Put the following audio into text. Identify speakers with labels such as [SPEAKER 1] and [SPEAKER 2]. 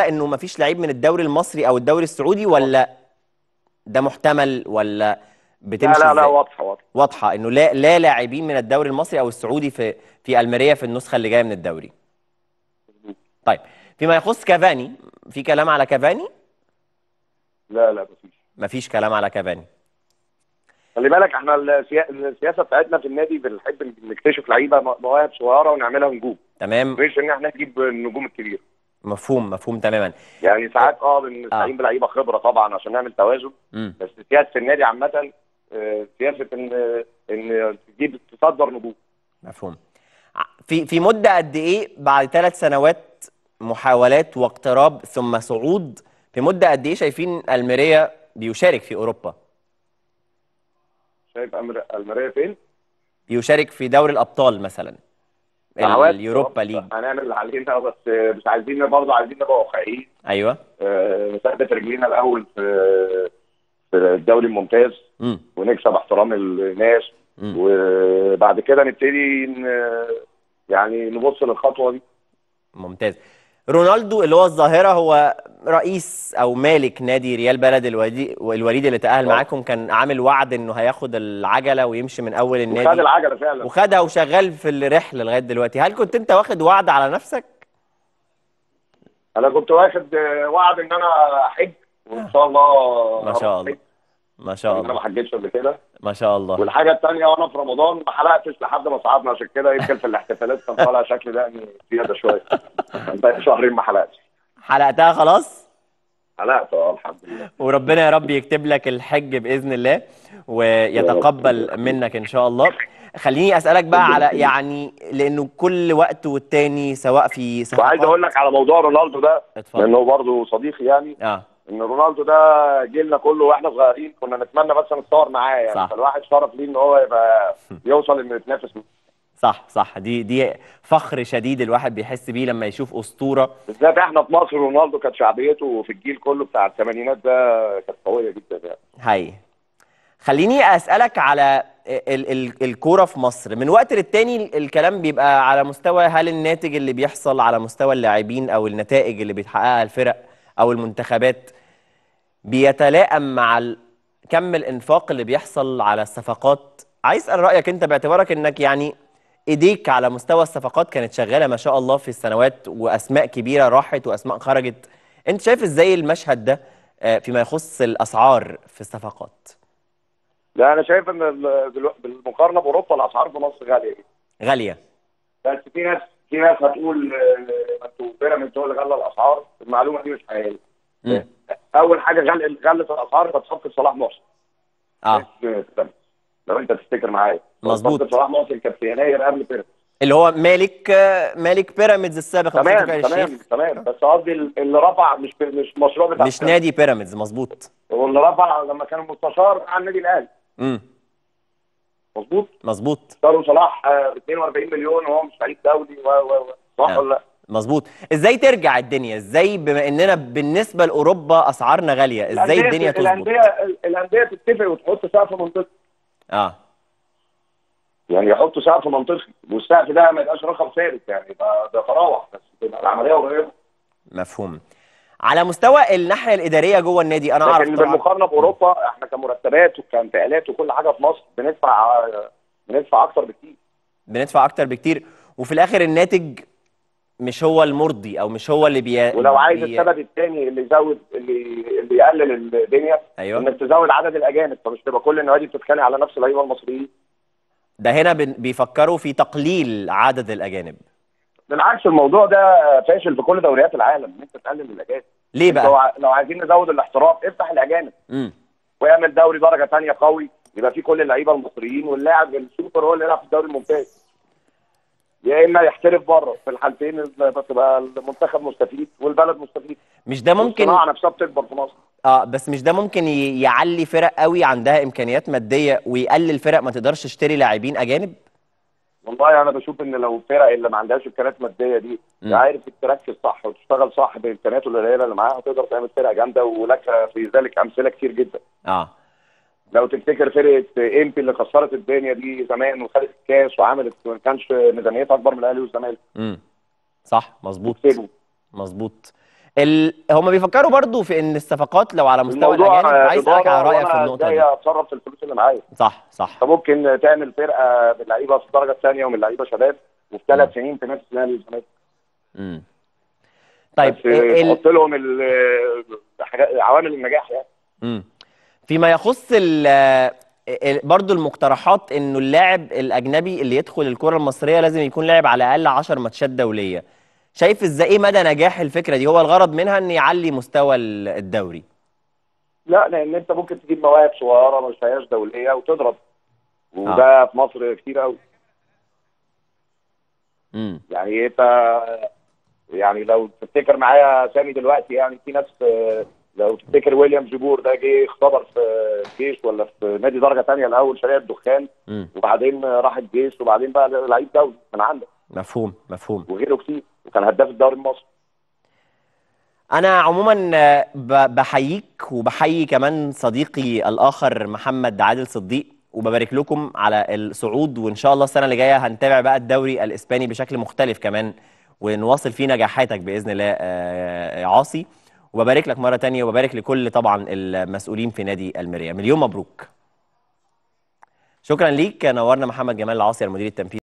[SPEAKER 1] واصله انه ما فيش لعيب من الدوري المصري او الدوري السعودي ولا ده محتمل ولا
[SPEAKER 2] لا
[SPEAKER 1] بتمشي
[SPEAKER 2] لا لا
[SPEAKER 1] ازاي
[SPEAKER 2] واضحه واضحه
[SPEAKER 1] واضحه انه لا لا لاعبين من الدوري المصري او السعودي في في الميريا في النسخه اللي جايه من الدوري طيب فيما يخص كافاني في كلام على كافاني
[SPEAKER 2] لا لا مفيش
[SPEAKER 1] مفيش كلام على كافاني
[SPEAKER 2] خلي بالك احنا السيا- السياسه بتاعتنا في النادي بنحب نكتشف لعيبه مواهب صغيره ونعملها نجوم
[SPEAKER 1] تمام
[SPEAKER 2] مش ان احنا نجيب النجوم الكبيره
[SPEAKER 1] مفهوم مفهوم تماما
[SPEAKER 2] يعني ساعات اه بنستعين بلعيبه خبره طبعا عشان نعمل توازن
[SPEAKER 1] امم
[SPEAKER 2] بس سياسه النادي عامه آه، سياسه ان ان تجيب تصدر نجوم
[SPEAKER 1] مفهوم ع- في في مده قد ايه بعد ثلاث سنوات محاولات واقتراب ثم صعود في مده قد ايه شايفين الميريا بيشارك في اوروبا
[SPEAKER 2] شايف أمر- المرايه فين؟
[SPEAKER 1] بيشارك في دوري الابطال مثلا
[SPEAKER 2] دعوات
[SPEAKER 1] اليوروبا ليج
[SPEAKER 2] هنعمل اللي علينا بس آه، مش عايزين برضه عايزين نبقى واقعيين
[SPEAKER 1] ايوه
[SPEAKER 2] آه، نثبت رجلينا الاول في في الدوري الممتاز
[SPEAKER 1] امم
[SPEAKER 2] ونكسب احترام الناس
[SPEAKER 1] مم.
[SPEAKER 2] وبعد كده نبتدي ن- يعني نبص للخطوه دي
[SPEAKER 1] ممتاز رونالدو اللي هو الظاهرة هو رئيس أو مالك نادي ريال بلد الودي الوليد اللي تأهل
[SPEAKER 2] آه.
[SPEAKER 1] معاكم كان عامل وعد إنه هياخد العجلة ويمشي من أول
[SPEAKER 2] وخد
[SPEAKER 1] النادي
[SPEAKER 2] العجله فعلا
[SPEAKER 1] وخدها وشغال في الرحلة لغاية دلوقتي هل كنت أنت واخد وعد على نفسك؟
[SPEAKER 2] انا كنت واخد آه، وعد ان انا احج وان شاء الله
[SPEAKER 1] ما شاء
[SPEAKER 2] هروح
[SPEAKER 1] الله
[SPEAKER 2] أحج.
[SPEAKER 1] ما شاء
[SPEAKER 2] انا ما
[SPEAKER 1] الله
[SPEAKER 2] حجتش قبل كده
[SPEAKER 1] ما شاء الله
[SPEAKER 2] والحاجه الثانيه وانا في رمضان ما حلقتش لحد ما صعدنا عشان كده يمكن في الاحتفالات كان طالع شكل ده زياده شويه كان بقى شهرين ما حلقتش
[SPEAKER 1] حلقتها خلاص
[SPEAKER 2] حلقت اه الحمد لله
[SPEAKER 1] وربنا يا رب يكتب لك الحج بإذن الله ويتقبل منك إن شاء الله خليني أسألك بقى على يعني لأنه كل وقت والتاني سواء في
[SPEAKER 2] وعايز
[SPEAKER 1] صفقات
[SPEAKER 2] اقول لك على موضوع رونالدو ده
[SPEAKER 1] اتفضل
[SPEAKER 2] لانه برضه صديقي يعني
[SPEAKER 1] اه
[SPEAKER 2] ان رونالدو ده جيلنا كله واحنا صغيرين كنا نتمنى بس نتصور معاه يعني
[SPEAKER 1] صح.
[SPEAKER 2] فالواحد شرف ليه ان هو يبقى يوصل انه يتنافس معاه.
[SPEAKER 1] صح صح دي دي فخر شديد الواحد بيحس بيه لما يشوف اسطوره
[SPEAKER 2] بالذات احنا في مصر رونالدو كانت شعبيته في الجيل كله بتاع الثمانينات ده كانت قويه جدا يعني
[SPEAKER 1] هاي خليني اسالك على ال ال الكوره في مصر من وقت للتاني الكلام بيبقى على مستوى هل الناتج اللي بيحصل على مستوى اللاعبين او النتائج اللي بتحققها الفرق او المنتخبات بيتلائم مع ال- كم الانفاق اللي بيحصل على الصفقات عايز اسال رايك انت باعتبارك انك يعني ايديك على مستوى الصفقات كانت شغاله ما شاء الله في السنوات واسماء كبيره راحت واسماء خرجت انت شايف ازاي المشهد ده آه، فيما يخص الاسعار في الصفقات
[SPEAKER 2] لا انا شايف ان ال- دلو- بالمقارنه باوروبا الاسعار في مصر غاليه جدا
[SPEAKER 1] غاليه
[SPEAKER 2] بس في ناس في ناس هتقول آه، انتوا بيراميدز هو اللي غلى الاسعار المعلومه دي مش حقيقيه
[SPEAKER 1] مم.
[SPEAKER 2] اول حاجه غل غلت الاسعار كانت صفقه صلاح محسن
[SPEAKER 1] اه
[SPEAKER 2] لو انت تفتكر معايا
[SPEAKER 1] مظبوط.
[SPEAKER 2] صفقه صلاح محسن كانت في يناير قبل بيراميدز
[SPEAKER 1] اللي هو مالك آه، مالك بيراميدز السابق
[SPEAKER 2] تمام
[SPEAKER 1] مصطفى خير
[SPEAKER 2] تمام
[SPEAKER 1] الشيخ
[SPEAKER 2] تمام بس قصدي اللي رفع مش مش مشروع بتاع
[SPEAKER 1] مش نادي بيراميدز مظبوط
[SPEAKER 2] واللي رفع لما كان مستشار بتاع النادي الاهلي
[SPEAKER 1] امم
[SPEAKER 2] مظبوط
[SPEAKER 1] مظبوط
[SPEAKER 2] اشتروا صلاح آه، ب 42 مليون وهو مش لعيب دولي و و و صح
[SPEAKER 1] آه.
[SPEAKER 2] ولا لا؟
[SPEAKER 1] مظبوط ازاي ترجع الدنيا ازاي بما اننا بالنسبه لاوروبا اسعارنا غاليه ازاي
[SPEAKER 2] الأندية-
[SPEAKER 1] الدنيا تظبط
[SPEAKER 2] الانديه الانديه تتفق وتحط سقف منطقي
[SPEAKER 1] اه
[SPEAKER 2] يعني يحطوا سقف منطقي والسقف ده ما يبقاش رقم ثابت يعني يبقى ده تراوح بس تبقى العمليه قريبه
[SPEAKER 1] مفهوم على مستوى الناحيه الاداريه جوه النادي انا اعرف
[SPEAKER 2] لكن
[SPEAKER 1] طبعا
[SPEAKER 2] بالمقارنه باوروبا احنا كمرتبات وكانتقالات وكل حاجه في مصر بندفع آه، بندفع اكتر بكتير
[SPEAKER 1] بندفع اكتر بكتير وفي الاخر الناتج مش هو المرضي او مش هو اللي بي
[SPEAKER 2] ولو عايز
[SPEAKER 1] بي...
[SPEAKER 2] السبب الثاني اللي يزود اللي اللي يقلل الدنيا
[SPEAKER 1] ايوه
[SPEAKER 2] انك تزود عدد الاجانب فمش تبقى كل النوادي بتتخانق على نفس اللعيبه المصريين
[SPEAKER 1] ده هنا بن- بيفكروا في تقليل عدد الاجانب
[SPEAKER 2] بالعكس الموضوع ده فاشل في كل دوريات العالم ان انت تقلل الاجانب
[SPEAKER 1] ليه
[SPEAKER 2] لو
[SPEAKER 1] بقى
[SPEAKER 2] ع- لو عايزين نزود الاحتراف افتح الاجانب
[SPEAKER 1] امم
[SPEAKER 2] واعمل دوري درجه ثانيه قوي يبقى فيه كل اللعيبه المصريين واللاعب السوبر هو اللي يلعب في الدوري الممتاز يا اما يحترف بره في الحالتين تبقى المنتخب مستفيد والبلد مستفيد
[SPEAKER 1] مش ده ممكن
[SPEAKER 2] الصناعه نفسها بتكبر في مصر
[SPEAKER 1] اه بس مش ده ممكن ي- يعلي فرق قوي عندها امكانيات ماديه ويقلل فرق ما تقدرش تشتري لاعبين اجانب
[SPEAKER 2] والله انا بشوف ان لو الفرق اللي ما عندهاش امكانيات ماديه دي
[SPEAKER 1] مم.
[SPEAKER 2] عارف تركز صح وتشتغل صح بامكانياته القليله اللي معاها تقدر تعمل فرقه جامده ولك في ذلك امثله كتير جدا
[SPEAKER 1] اه
[SPEAKER 2] لو تفتكر فرقه امبي اللي كسرت الدنيا دي زمان وخدت الكاس وعملت ما كانش ميزانيتها اكبر من الاهلي والزمالك
[SPEAKER 1] امم صح مظبوط
[SPEAKER 2] كسبوا
[SPEAKER 1] مظبوط ال... هم بيفكروا برضو في ان الصفقات لو على مستوى
[SPEAKER 2] الموضوع
[SPEAKER 1] الاجانب عايز اسالك على رايك في
[SPEAKER 2] وأنا
[SPEAKER 1] النقطه
[SPEAKER 2] جاي
[SPEAKER 1] دي
[SPEAKER 2] اتصرف في الفلوس اللي معايا
[SPEAKER 1] صح صح
[SPEAKER 2] انت ممكن تعمل فرقه من لعيبه في الدرجه الثانيه ومن لعيبه شباب وفي ثلاث سنين تنافس نادي الزمالك
[SPEAKER 1] امم طيب
[SPEAKER 2] بس
[SPEAKER 1] ال...
[SPEAKER 2] تحط لهم ال- حاجات- عوامل النجاح يعني
[SPEAKER 1] مم. فيما يخص ال ال- برضو المقترحات انه اللاعب الاجنبي اللي يدخل الكره المصريه لازم يكون لاعب على الاقل 10 ماتشات دوليه شايف ازاي ايه مدى نجاح الفكره دي هو الغرض منها ان يعلي مستوى ال- الدوري
[SPEAKER 2] لا لان انت ممكن تجيب مواهب صغيره ما فيهاش دوليه وتضرب وده في مصر كتير قوي
[SPEAKER 1] امم
[SPEAKER 2] يعني انت يعني لو تفتكر معايا سامي دلوقتي يعني في ناس آه، لو تفتكر ويليام جيبور ده جه اختبر في الجيش ولا في نادي درجه ثانيه الاول شارع الدخان
[SPEAKER 1] امم
[SPEAKER 2] وبعدين راح الجيش وبعدين بقى لعيب دولي من عندك
[SPEAKER 1] مفهوم مفهوم
[SPEAKER 2] وغيره كتير وكان هداف الدوري المصري
[SPEAKER 1] انا عموما آه، ب- بحييك وبحيي كمان صديقي الاخر محمد عادل صديق وببارك لكم على الصعود وان شاء الله السنه اللي جايه هنتابع بقى الدوري الاسباني بشكل مختلف كمان ونواصل فيه نجاحاتك باذن الله آه، يا عاصي وببارك لك مره تانية وببارك لكل طبعا المسؤولين في نادي المريا مليون مبروك شكرا ليك نورنا محمد جمال العاصي المدير التنفيذي